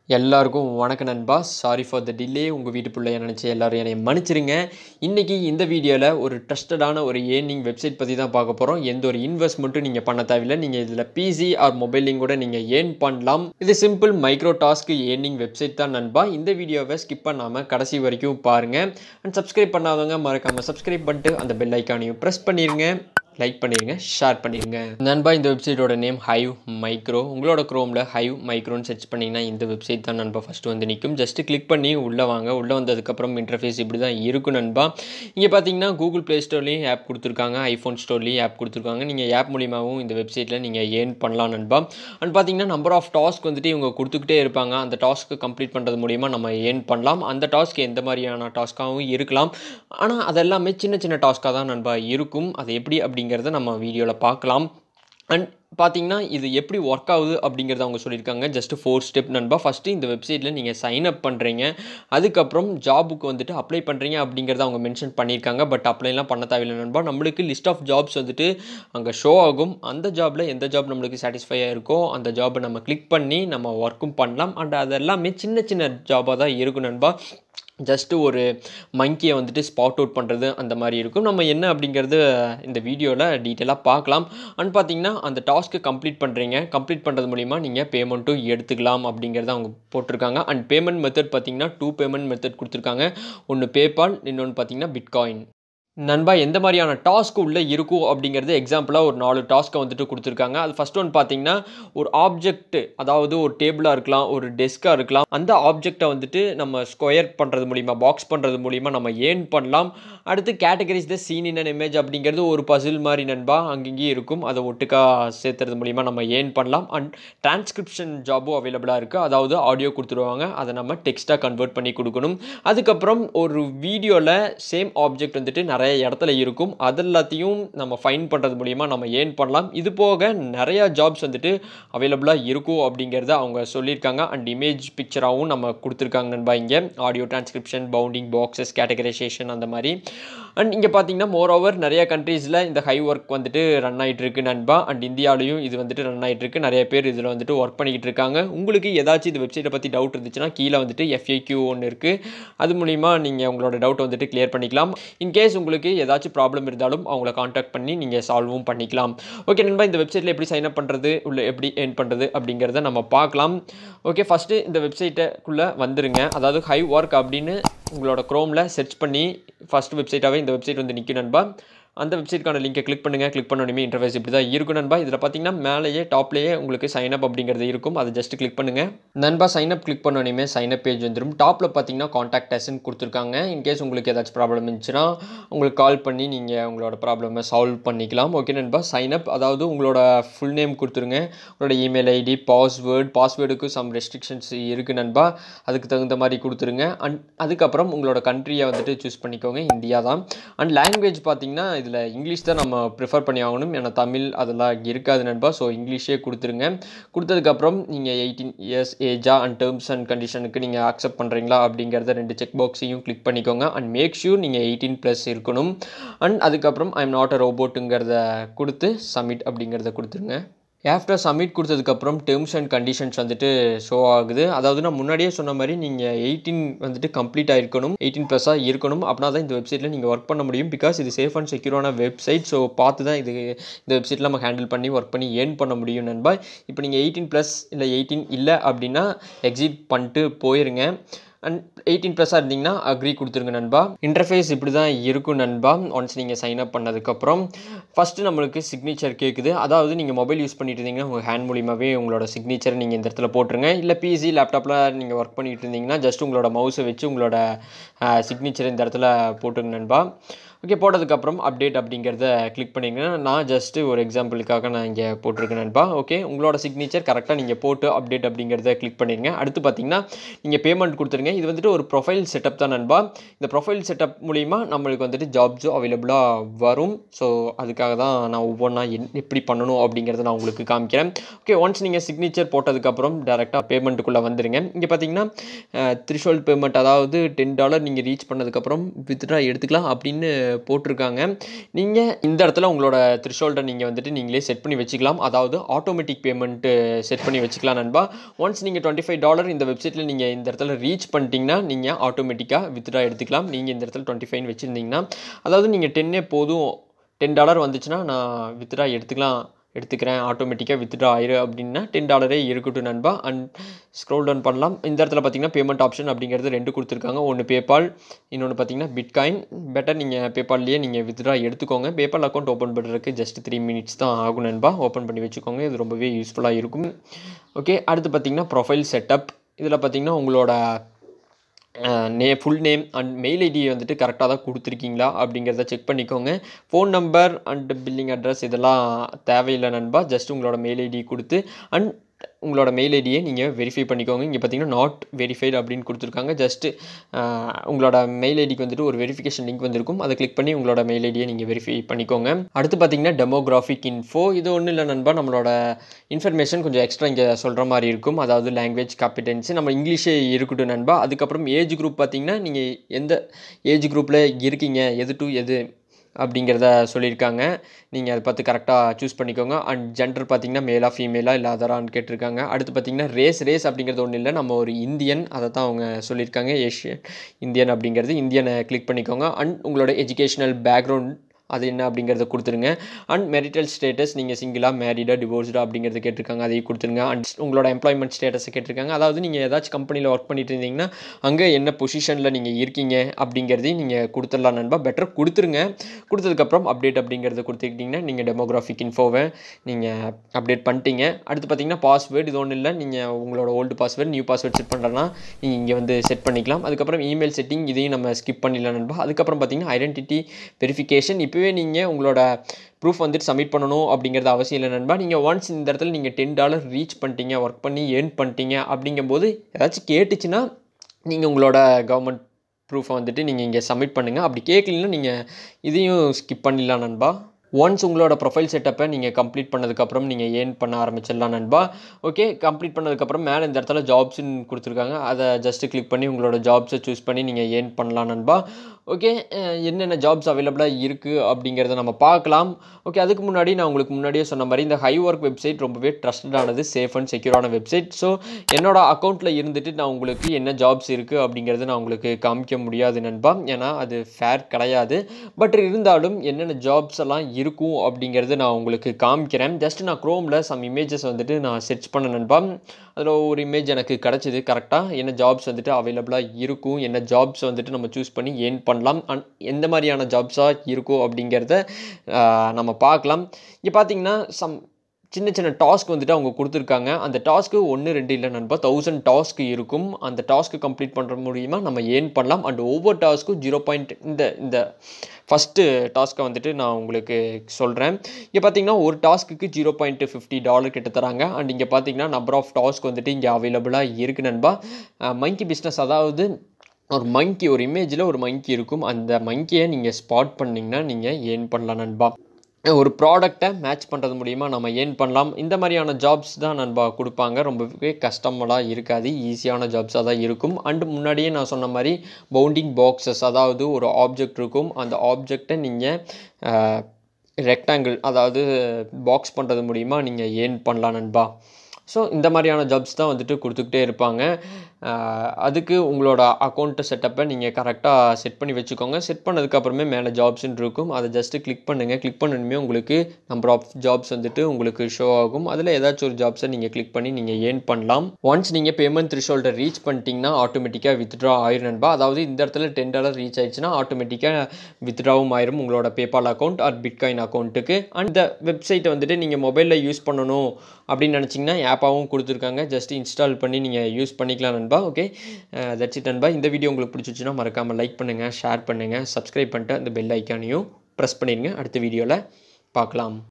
எல்லாருக்கும் வணக்கம் நண்பா சாரி ஃபார் த டிலே உங்கள் வீட்டு பிள்ளைய நினச்சி எல்லாரும் என்னை மன்னிச்சிருங்க இன்றைக்கி இந்த வீடியோவில் ஒரு ட்ரஸ்டடான ஒரு ஏர்னிங் வெப்சைட் பற்றி தான் பார்க்க போகிறோம் எந்த ஒரு இன்வெஸ்ட்மெண்ட்டும் நீங்கள் பண்ண தேவையில்லை நீங்கள் இதில் பிசி ஆர் மொபைலிங் கூட நீங்கள் ஏர்ன் பண்ணலாம் இது simple micro task earning website தான் நண்பா இந்த வீடியோவை ஸ்கிப் பண்ணாமல் கடைசி வரைக்கும் பாருங்கள் அண்ட் சப்ஸ்கிரைப் பண்ணாதவங்க மறக்காமல் சப்ஸ்கிரைப் பண்ணிட்டு அந்த பெல் ஐக்கானையும் ப்ரெஸ் பண்ணிடுங்க லைக் பண்ணிடுங்க ஷேர் பண்ணிடுங்க நண்பா இந்த வெப்சைட்டோட நேம் ஹைவ் மைக்ரோ உங்களோட க்ரோமில் ஹைவ் மைக்ரோன்னு சர்ச் பண்ணிங்கன்னா இந்த வெப்சைட் தான் நண்பா ஃபஸ்ட்டு வந்து நிற்கும் ஜஸ்ட்டு கிளிக் பண்ணி உள்ளே வாங்க உள்ளே வந்ததுக்கப்புறம் இன்டர்ஃபேஸ் இப்படி தான் இருக்கும் நண்பா இங்கே பார்த்தீங்கன்னா கூகுள் ப்ளே ஸ்டோர்லேயும் ஆப் கொடுத்துருக்காங்க ஐஃபோன் ஸ்டோர்லேயும் ஆப் கொடுத்துருக்காங்க நீங்கள் ஆப் மூலியமாகவும் இந்த வெப்சைட்டில் நீங்கள் ஏர்ன் பண்ணலாம் நண்பா அண்ட் பார்த்தீங்கன்னா நம்பர் ஆஃப் டாஸ்க் வந்துட்டு இவங்க கொடுத்துக்கிட்டே இருப்பாங்க அந்த டாஸ்க்கு கம்ப்ளீட் பண்ணுறது மூலிமா நம்ம ஏர்ன் பண்ணலாம் அந்த டாஸ்க் எந்த மாதிரியான டாஸ்க்காகவும் இருக்கலாம் ஆனால் அதெல்லாமே சின்ன சின்ன டாஸ்க்காக தான் நண்பா இருக்கும் அது எப்படி அப்படிங்கிறத நம்ம வீடியோவில் பார்க்கலாம் அண்ட் பார்த்தீங்கன்னா இது எப்படி ஒர்க் ஆகுது அப்படிங்கிறத அவங்க சொல்லியிருக்காங்க ஜஸ்ட் ஃபோர் ஸ்டெப் நண்பா ஃபஸ்ட்டு இந்த வெப்சைட்டில் நீங்கள் சைன் அப் பண்ணுறீங்க அதுக்கப்புறம் ஜாபுக்கு வந்துட்டு அப்ளை பண்ணுறீங்க அப்படிங்கிறத அவங்க மென்ஷன் பண்ணியிருக்காங்க பட் அப்ளைலாம் பண்ண தேவையில்லை நண்பா நம்மளுக்கு லிஸ்ட் ஆஃப் ஜாப்ஸ் வந்துட்டு அங்கே ஷோ ஆகும் அந்த ஜாபில் எந்த ஜாப் நம்மளுக்கு சாட்டிஸ்ஃபையாக இருக்கோ அந்த ஜாபை நம்ம கிளிக் பண்ணி நம்ம ஒர்க்கும் பண்ணலாம் அண்ட் அது எல்லாமே சின்ன சின்ன ஜாபாக தான் இருக்கும் நண்பா ஜஸ்ட்டு ஒரு மங்கியை வந்துட்டு ஸ்பாட் அவுட் பண்ணுறது அந்த மாதிரி இருக்கும் நம்ம என்ன அப்படிங்கிறது இந்த வீடியோவில் டீட்டெயிலாக பார்க்கலாம் அண்ட் பார்த்தீங்கன்னா அந்த டாஸ்க்கு கம்ப்ளீட் பண்ணுறீங்க கம்ப்ளீட் பண்ணுறது மூலிமா நீங்கள் பேமெண்ட்டும் எடுத்துக்கலாம் அப்படிங்கிறத அவங்க போட்டிருக்காங்க அண்ட் பேமெண்ட் மெத்தட் பார்த்தீங்கன்னா டூ பேமெண்ட் மெத்தட் கொடுத்துருக்காங்க ஒன்று பேபால் இன்னொன்று பார்த்தீங்கன்னா பிட்காயின் நண்பா எந்த மாதிரியான டாஸ்க் உள்ளே இருக்கும் அப்படிங்கிறது எக்ஸாம்பிளாக ஒரு நாலு டாஸ்க்கை வந்துட்டு கொடுத்துருக்காங்க அது ஃபஸ்ட் ஒன் பார்த்தீங்கன்னா ஒரு ஆப்ஜெக்ட் அதாவது ஒரு டேபிளாக இருக்கலாம் ஒரு டெஸ்க்காக இருக்கலாம் அந்த ஆப்ஜெக்டை வந்துட்டு நம்ம ஸ்கொயர் பண்ணுறது மூலிமா பாக்ஸ் பண்ணுறது மூலிமா நம்ம ஏர்ன் பண்ணலாம் அடுத்து categories the scene in an image அப்படிங்கிறது ஒரு பசில் மாதிரி நண்பா அங்கங்கேயும் இருக்கும் அதை ஒட்டுக்கா சேர்த்துறது மூலிமா நம்ம ஏர்ன் பண்ணலாம் அண்ட் டிரான்ஸ்கிரிப்ஷன் ஜாபும் அவைலபிளாக இருக்குது அதாவது ஆடியோ கொடுத்துருவாங்க அதை நம்ம டெக்ஸ்ட்டாக கன்வெர்ட் பண்ணி கொடுக்கணும் அதுக்கப்புறம் ஒரு வீடியோவில் சேம் ஆப்ஜெக்ட் வந்துட்டு நிறைய இடத்துல இருக்கும் அது எல்லாத்தையும் நம்ம ஃபைன் பண்ணுறது மூலிமா நம்ம ஏர்ன் பண்ணலாம் இது போக நிறையா ஜாப்ஸ் வந்துட்டு அவைலபிளாக இருக்கும் அப்படிங்கிறத அவங்க சொல்லியிருக்காங்க அண்ட் இமேஜ் பிக்சராகவும் நம்ம கொடுத்துருக்காங்க நண்பா இங்கே audio transcription bounding boxes categorization அந்த மாதிரி அண்ட் இங்கே பார்த்தீங்கன்னா மோர் ஓவர் நிறைய கண்ட்ரீஸில் இந்த ஹை ஒர்க் வந்துட்டு ரன் ஆகிட்டு இருக்கு நண்பா அண்ட் இந்தியாவிலையும் இது வந்துட்டு ரன் ஆகிட்டு இருக்கு நிறைய பேர் இதில் வந்துட்டு ஒர்க் பண்ணிக்கிட்டு இருக்காங்க உங்களுக்கு ஏதாச்சும் இந்த வெப்சைட்டை பற்றி டவுட் இருந்துச்சுன்னா கீழே வந்துட்டு எஃப்ஏக்யூ ஒன்று இருக்குது அது மூலிமா நீங்கள் உங்களோட டவுட் வந்துட்டு கிளியர் பண்ணிக்கலாம் இன்கேஸ் உங்களுக்கு ஏதாச்சும் ப்ராப்ளம் இருந்தாலும் அவங்கள காண்டாக்ட் பண்ணி நீங்கள் சால்வும் பண்ணிக்கலாம் ஓகே நண்பா இந்த வெப்சைட்டில் எப்படி சைன் அப் பண்ணுறது உள்ள எப்படி ஏர்ன் பண்ணுறது அப்படிங்கிறத நம்ம பார்க்கலாம் ஓகே ஃபஸ்ட்டு இந்த வெப்சைட்டுக்குள்ளே வந்துருங்க அதாவது ஹை ஒர்க் அப்படின்னு உங்களோட க்ரோமில் சர்ச் பண்ணி ஃபஸ்ட் வெப்சைட்டாகவே இந்த வெப்சைட் வந்து நிற்கும் நண்பா அந்த வெப்சைட்க்கான லிங்கை கிளிக் பண்ணுங்கள் கிளிக் பண்ணணுமே இன்டர்ஃபேஸ் இப்படி தான் இருக்கும் நண்பா இதில் பார்த்தீங்கன்னா மேலேயே டாப்லேயே உங்களுக்கு சைன் அப் அப்படிங்கிறது இருக்கும் அதை ஜஸ்ட் கிளிக் பண்ணுங்கள் நண்பா சைன் அப் கிளிக் பண்ணணுமே சைன் அப் பேஜ் வந்துடும் டாப்பில் பார்த்தீங்கன்னா காண்டாக்ட் அஸ்ன்னு கொடுத்துருக்காங்க இன்கேஸ் உங்களுக்கு ஏதாச்சும் ப்ராப்ளம் இருந்துச்சுன்னா உங்களுக்கு கால் பண்ணி நீங்கள் உங்களோட ப்ராப்ளமை சால்வ் பண்ணிக்கலாம் ஓகே நண்பா சைன் அப் அதாவது உங்களோட ஃபுல் நேம் கொடுத்துருங்க உங்களோட இமெயில் ஐடி பாஸ்வேர்டு பாஸ்வேர்டுக்கு சம் ரெஸ்ட்ரிக்ஷன்ஸ் இருக்குது நண்பா அதுக்கு தகுந்த மாதிரி கொடுத்துருங்க அண்ட் அதுக்கப்புறம் உங்களோட கண்ட்ரியை வந்துட்டு சூஸ் பண்ணிக்கோங்க இந்தியா தான் அண்ட் லாங்குவேஜ் பார்த்தீங்கன்னா இதில் இங்கிலீஷ் தான் நம்ம ப்ரிஃபர் பண்ணி ஆகணும் ஏன்னா தமிழ் அதெல்லாம் இருக்காது நண்பா ஸோ இங்கிலீஷே கொடுத்துருங்க கொடுத்ததுக்கப்புறம் நீங்கள் எயிட்டீன் இயர்ஸ் ஏஜா அண்ட் டேர்ம்ஸ் அண்ட் கண்டிஷனுக்கு நீங்கள் அக்செப்ட் பண்ணுறீங்களா அப்படிங்கிறத ரெண்டு செக் பாக்ஸையும் கிளிக் பண்ணிக்கோங்க அண்ட் மேக் ஷூர் நீங்கள் எயிட்டீன் ப்ளஸ் இருக்கணும் அண்ட் அதுக்கப்புறம் ஐ எம் நாட் அ ரோபோட்டுங்கிறத கொடுத்து சப்மிட் அப்படிங்கிறத கொடுத்துருங்க ஆஃப்டர் சப்மிட் கொடுத்ததுக்கப்புறம் டேர்ம்ஸ் அண்ட் கண்டிஷன்ஸ் வந்துட்டு ஷோ ஆகுது அதாவது நான் முன்னாடியே சொன்ன மாதிரி நீங்கள் எயிட்டீன் வந்துட்டு கம்ப்ளீட் ஆகிருக்கணும் எயிட்டீன் ப்ளஸ்ஸாக இருக்கணும் அப்படின்னா தான் இந்த வெப்சைட்டில் நீங்கள் ஒர்க் பண்ண முடியும் பிகாஸ் இது சேஃப் அண்ட் செக்யூரான வெப்சைட் ஸோ பார்த்து தான் இது இந்த வெப்சைட்டில் நம்ம ஹேண்டில் பண்ணி ஒர்க் பண்ணி ஏர்ன் பண்ண முடியும் நண்பா இப்போ நீங்கள் எயிட்டீன் ப்ளஸ் இல்லை எயிட்டீன் இல்லை அப்படின்னா எக்ஸிட் பண்ணிட்டு போயிருங்க அண்ட் எயிட்டீன் ப்ளஸ்ஸாக இருந்தீங்கன்னா அக்ரி கொடுத்துருங்க நண்பா இன்டர்ஃபேஸ் இப்படி தான் இருக்கும் நண்பா ஒன்ஸ் நீங்கள் சைன் அப் பண்ணதுக்கப்புறம் ஃபஸ்ட்டு நம்மளுக்கு சிக்னேச்சர் கேட்குது அதாவது நீங்கள் மொபைல் யூஸ் பண்ணிட்டு இருந்தீங்கன்னா உங்கள் ஹேண்ட் மூலியமாகவே உங்களோட சிக்னேச்சர் நீங்கள் இந்த இடத்துல போட்டுருங்க இல்லை பிசி லேப்டாப்பில் நீங்கள் ஒர்க் பண்ணிட்டு இருந்தீங்கன்னா ஜஸ்ட் உங்களோட மவுஸை வச்சு உங்களோட சிக்னேச்சர் இந்த இடத்துல போட்டுருங்க நண்பா ஓகே போட்டதுக்கப்புறம் அப்டேட் அப்படிங்கிறத கிளிக் பண்ணிங்கன்னா நான் ஜஸ்ட்டு ஒரு எக்ஸாம்பிளுக்காக நான் இங்கே போட்டிருக்கேன் நண்பா ஓகே உங்களோட சிக்னேச்சர் கரெக்டாக நீங்கள் போட்டு அப்டேட் அப்படிங்கிறத கிளிக் பண்ணிடுங்க அடுத்து பார்த்தீங்கன்னா நீங்கள் பேமெண்ட் கொடுத்துருங்க இது வந்துட்டு ஒரு ப்ரொஃபைல் செட்டப் தான் நண்பா இந்த ப்ரொஃபைல் செட்டப் மூலிமா நம்மளுக்கு வந்துட்டு ஜாப்ஸும் அவைலபிளாக வரும் ஸோ அதுக்காக தான் நான் ஒவ்வொன்றா என் எப்படி பண்ணணும் அப்படிங்கிறத நான் உங்களுக்கு காமிக்கிறேன் ஓகே ஒன்ஸ் நீங்கள் சிக்னேச்சர் போட்டதுக்கப்புறம் டேரெக்டாக பேமெண்ட்டுக்குள்ளே வந்துடுங்க இங்கே பார்த்தீங்கன்னா த்ரிஷோல்ட் பேமெண்ட் அதாவது டென் டாலர் நீங்கள் ரீச் பண்ணதுக்கப்புறம் வித்ட்ரா எடுத்துக்கலாம் அப்படின்னு போட்டிருக்காங்க நீங்கள் இந்த இடத்துல உங்களோட த்ரிஷோல்டை நீங்கள் வந்துட்டு நீங்களே செட் பண்ணி வச்சுக்கலாம் அதாவது ஆட்டோமேட்டிக் பேமெண்ட்டு செட் பண்ணி வச்சுக்கலாம் நண்பா ஒன்ஸ் நீங்கள் டுவெண்ட்டி ஃபைவ் டாலர் இந்த வெப்சைட்டில் நீங்கள் இந்த இடத்துல ரீச் பண்ணிட்டீங்கன்னா நீங்கள் ஆட்டோமேட்டிக்காக வித்ட்ரா எடுத்துக்கலாம் நீங்கள் இந்த இடத்துல டுவெண்ட்டி ஃபைவ் வச்சுருந்தீங்கன்னா அதாவது நீங்கள் டென்னே போதும் டென் டாலர் வந்துச்சுன்னா நான் வித்ட்ரா எடுத்துக்கலாம் எடுத்துக்கிறேன் ஆட்டோமேட்டிக்காக வித்ட்ரா ஆயிரு அப்படின்னா டென் டாலரே இருக்கட்டும் நண்பா அண்ட் ஸ்க்ரோல் டவுன் பண்ணலாம் இந்த இடத்துல பார்த்தீங்கன்னா பேமெண்ட் ஆப்ஷன் அப்படிங்கிறது ரெண்டு கொடுத்துருக்காங்க ஒன்று பேபால் இன்னொன்று பார்த்தீங்கன்னா பிட்காயின் பெட்டர் நீங்கள் பேபால்லையே நீங்கள் வித்ட்ரா எடுத்துக்கோங்க பேபால் அக்கௌண்ட் ஓப்பன் பண்ணுறதுக்கு ஜஸ்ட் த்ரீ மினிட்ஸ் தான் ஆகும் நண்பா ஓப்பன் பண்ணி வச்சுக்கோங்க இது ரொம்பவே யூஸ்ஃபுல்லாக இருக்கும் ஓகே அடுத்து பார்த்தீங்கன்னா ப்ரொஃபைல் செட்டப் இதில் பார்த்தீங்கன்னா உங்களோட நே full name and mail ID வந்துட்டு கரெக்டாக தான் கொடுத்துருக்கீங்களா அப்படிங்கிறத செக் பண்ணிக்கோங்க phone number and billing address இதெல்லாம் தேவையில்லை நண்பா ஜஸ்ட் உங்களோட மெயில் ஐடி கொடுத்து அண்ட் உங்களோட மெயில் ஐடியை நீங்கள் வெரிஃபை பண்ணிக்கோங்க இங்கே பார்த்தீங்கன்னா நாட் வெரிஃபைடு அப்படின்னு கொடுத்துருக்காங்க ஜஸ்ட்டு உங்களோட மெயில் ஐடிக்கு வந்துட்டு ஒரு வெரிஃபிகேஷன் லிங்க் வந்திருக்கும் அதை கிளிக் பண்ணி உங்களோட மெயில் ஐடியை நீங்கள் வெரிஃபை பண்ணிக்கோங்க அடுத்து பார்த்தீங்கன்னா டெமோகிராஃபிக் இன்ஃபோ இது ஒன்றும் இல்லை நண்பா நம்மளோட இன்ஃபர்மேஷன் கொஞ்சம் எக்ஸ்ட்ரா இங்கே சொல்கிற மாதிரி இருக்கும் அதாவது லாங்குவேஜ் காம்பிடென்சி நம்ம இங்கிலீஷே இருக்கட்டும் நண்பா அதுக்கப்புறம் ஏஜ் குரூப் பார்த்தீங்கன்னா நீங்கள் எந்த ஏஜ் குரூப்பில் இருக்கீங்க எது டு எது அப்படிங்கிறத சொல்லியிருக்காங்க நீங்கள் அதை பார்த்து கரெக்டாக சூஸ் பண்ணிக்கோங்க அண்ட் ஜெண்டர் பார்த்தீங்கன்னா மேலா ஃபீமேலாக இல்லை அதரான்னு கேட்டிருக்காங்க அடுத்து பார்த்தீங்கன்னா ரேஸ் ரேஸ் அப்படிங்கிறது ஒன்றும் இல்லை நம்ம ஒரு இந்தியன் அதை தான் அவங்க சொல்லியிருக்காங்க ஏஷியன் இந்தியன் அப்படிங்கிறது இந்தியனை கிளிக் பண்ணிக்கோங்க அண்ட் உங்களோட எஜுகேஷ்னல் பேக்ரவுண்ட் அது என்ன அப்படிங்கிறத கொடுத்துருங்க அண்ட் மெரிட்டல் ஸ்டேட்டஸ் நீங்கள் சிங்கிளாக மேரிடா டிவோர்ஸ்டா அப்படிங்கிறத கேட்டிருக்காங்க அதையும் கொடுத்துருங்க அண்ட் உங்களோட எம்ப்ளாய்மெண்ட் ஸ்டேட்டஸை கேட்டிருக்காங்க அதாவது நீங்கள் ஏதாச்சும் கம்பெனியில் ஒர்க் பண்ணிட்டு இருந்தீங்கன்னா அங்கே என்ன பொசிஷனில் நீங்கள் இருக்கீங்க அப்படிங்கிறதையும் நீங்கள் கொடுத்துடலாம் நண்பா பெட்டர் கொடுத்துருங்க கொடுத்ததுக்கப்புறம் அப்டேட் அப்படிங்கிறத கொடுத்துக்கிட்டிங்கன்னா நீங்கள் டெமோகிராஃபிக் இன்ஃபோவை நீங்கள் அப்டேட் பண்ணிட்டீங்க அடுத்து பார்த்தீங்கன்னா பாஸ்வேர்டு இது ஒன்றும் இல்லை நீங்கள் உங்களோட old password new password set பண்ணுறனா நீங்கள் இங்கே வந்து செட் பண்ணிக்கலாம் அதுக்கப்புறம் இமெயில் செட்டிங் இதையும் நம்ம ஸ்கிப் பண்ணிடலாம் நண்பா அதுக்கப்புறம் பார்த்தீங்கன்னா ஐடென்டிட்டி வெரிஃபிகேஷன் இப்போவே நீங்கள் உங்களோட ப்ரூஃப் வந்துட்டு சப்மிட் பண்ணணும் அப்படிங்கிறது அவசியம் இல்லை நண்பா நீங்கள் ஒன்ஸ் இந்த இடத்துல நீங்கள் டென் டாலர் ரீச் பண்ணிட்டீங்க ஒர்க் பண்ணி ஏர்ன் பண்ணிட்டீங்க அப்படிங்கும்போது ஏதாச்சும் கேட்டுச்சுன்னா நீங்கள் உங்களோட கவர்மெண்ட் ப்ரூஃபை வந்துட்டு நீங்கள் இங்கே சப்மிட் பண்ணுங்கள் அப்படி கேட்கலன்னா நீங்கள் இதையும் ஸ்கிப் பண்ணிடலாம் நண்பா ஒன்ஸ் உங்களோட ப்ரொஃபைல் செட்டப்பை நீங்கள் கம்ப்ளீட் பண்ணதுக்கப்புறம் நீங்கள் ஏர்ன் பண்ண ஆரம்பிச்சிடலாம் நண்பா ஓகே கம்ப்ளீட் பண்ணதுக்கப்புறம் மேலே இந்த இடத்துல ஜாப்ஸ்ன்னு கொடுத்துருக்காங்க அதை ஜஸ்ட்டு கிளிக் பண்ணி உங்களோட ஜாப்ஸை சூஸ் பண்ணி நீங்கள் ஏர்ன் பண்ணலாம் நண்பா ஓகே என்னென்ன ஜாப்ஸ் அவைலபிளாக இருக்குது அப்படிங்கிறத நம்ம பார்க்கலாம் ஓகே அதுக்கு முன்னாடி நான் உங்களுக்கு முன்னாடியே சொன்ன மாதிரி இந்த ஹை ஒர்க் வெப்சைட் ரொம்பவே ட்ரஸ்டடானது சேஃப் அண்ட் செக்யூரான வெப்சைட் ஸோ என்னோட அக்கௌண்ட்டில் இருந்துட்டு நான் உங்களுக்கு என்ன ஜாப்ஸ் இருக்குது அப்படிங்கிறது நான் உங்களுக்கு காமிக்க முடியாது நண்பா ஏன்னா அது ஃபேர் கிடையாது பட் இருந்தாலும் என்னென்ன ஜாப்ஸ் எல்லாம் இருக்கும் அப்படிங்கிறது நான் உங்களுக்கு காமிக்கிறேன் ஜஸ்ட் நான் க்ரோமில் சம் இமேஜஸ் வந்துட்டு நான் செர்ச் பண்ண நண்பா அதில் ஒரு இமேஜ் எனக்கு கிடச்சிது கரெக்டாக என்ன ஜாப்ஸ் வந்துட்டு அவைலபிளாக இருக்கும் என்ன ஜாப்ஸ் வந்துட்டு நம்ம சூஸ் பண்ணி ஏர்ன் பண்ணலாம் அண்ட் எந்த மாதிரியான ஜாப்ஸாக இருக்கும் அப்படிங்கிறத நம்ம பார்க்கலாம் இங்கே பார்த்தீங்கன்னா சம் சின்ன சின்ன டாஸ்க் வந்துட்டு அவங்க கொடுத்துருக்காங்க அந்த டாஸ்க்கு ஒன்று ரெண்டு இல்லை நண்பா தௌசண்ட் டாஸ்க் இருக்கும் அந்த டாஸ்க்கு கம்ப்ளீட் பண்ணுற மூலியமாக நம்ம ஏர்ன் பண்ணலாம் அண்ட் ஒவ்வொரு டாஸ்க்கும் ஜீரோ பாயிண்ட் இந்த இந்த ஃபஸ்ட்டு டாஸ்க்கை வந்துட்டு நான் உங்களுக்கு சொல்கிறேன் இங்கே பார்த்தீங்கன்னா ஒரு டாஸ்க்குக்கு ஜீரோ பாயிண்ட் ஃபிஃப்டி டாலர் கிட்ட தராங்க அண்ட் இங்கே பார்த்தீங்கன்னா நம்பர் ஆஃப் டாஸ்க் வந்துட்டு இங்கே அவைலபிளாக இருக்குது நண்பா மங்கி பிஸ்னஸ் அதாவது ஒரு மங்கி ஒரு இமேஜில் ஒரு மங்கி இருக்கும் அந்த மங்கியை நீங்கள் ஸ்பாட் பண்ணிங்கன்னா நீங்கள் ஏர்ன் பண்ணலாம் நண்பா ஒரு ப்ராடக்டை மேட்ச் பண்ணுறது மூலிமா நம்ம ஏர்ன் பண்ணலாம் இந்த மாதிரியான ஜாப்ஸ் தான் நண்பா கொடுப்பாங்க ரொம்பவே கஷ்டமெல்லாம் இருக்காது ஈஸியான ஜாப்ஸாக தான் இருக்கும் அண்டு முன்னாடியே நான் சொன்ன மாதிரி பவுண்டிங் பாக்ஸஸ் அதாவது ஒரு ஆப்ஜெக்ட் இருக்கும் அந்த ஆப்ஜெக்டை நீங்கள் ரெக்டாங்கிள் அதாவது பாக்ஸ் பண்ணுறது மூலிமா நீங்கள் ஏர்ன் பண்ணலாம் நண்பா ஸோ இந்த மாதிரியான ஜாப்ஸ் தான் வந்துட்டு கொடுத்துக்கிட்டே இருப்பாங்க அதுக்கு உங்களோட அக்கௌண்ட்டு செட்டப்பை நீங்கள் கரெக்டாக செட் பண்ணி வச்சுக்கோங்க செட் பண்ணதுக்கப்புறமே மேலே ஜாப்ஸ்ன்னு இருக்கும் அதை ஜஸ்ட்டு கிளிக் பண்ணுங்கள் கிளிக் பண்ணணுமே உங்களுக்கு நம்பர் ஆஃப் ஜாப்ஸ் வந்துட்டு உங்களுக்கு ஷோ ஆகும் அதில் ஏதாச்சும் ஒரு ஜாப்ஸை நீங்கள் கிளிக் பண்ணி நீங்கள் ஏர்ன் பண்ணலாம் ஒன்ஸ் நீங்கள் பேமெண்ட் த்ரிஷோல்டை ரீச் பண்ணிட்டீங்கன்னா ஆட்டோமேட்டிக்காக வித்ட்ரா ஆயிரும் நண்பா அதாவது இந்த இடத்துல டென் டாலர் ரீச் ஆயிடுச்சுன்னா ஆட்டோமேட்டிக்காக வித்ட்ராவும் ஆயிரும் உங்களோட பேபால் அக்கௌண்ட் ஆர் பிட்காயின் அக்கௌண்ட்டுக்கு அண்ட் இந்த வெப்சைட்டை வந்துட்டு நீங்கள் மொபைலில் யூஸ் பண்ணணும் அப்படின்னு நினச்சிங்கன்னா ஆப்பாகவும் கொடுத்துருக்காங்க ஜஸ்ட் இன்ஸ்டால் பண்ணி நீங்கள் யூஸ் பண்ணிக்கலாம் நண்பா ஓகே தட்ஸ் இட் நண்பா இந்த வீடியோ உங்களுக்கு பிடிச்சிச்சுன்னா மறக்காமல் லைக் பண்ணுங்கள் ஷேர் பண்ணுங்கள் சப்ஸ்கிரைப் பண்ணிட்டு அந்த பெல் ஐக்கானையும் ப்ரெஸ் பண்ணிடுங்க அடுத்த வீடியோவில் பார்க்கலாம்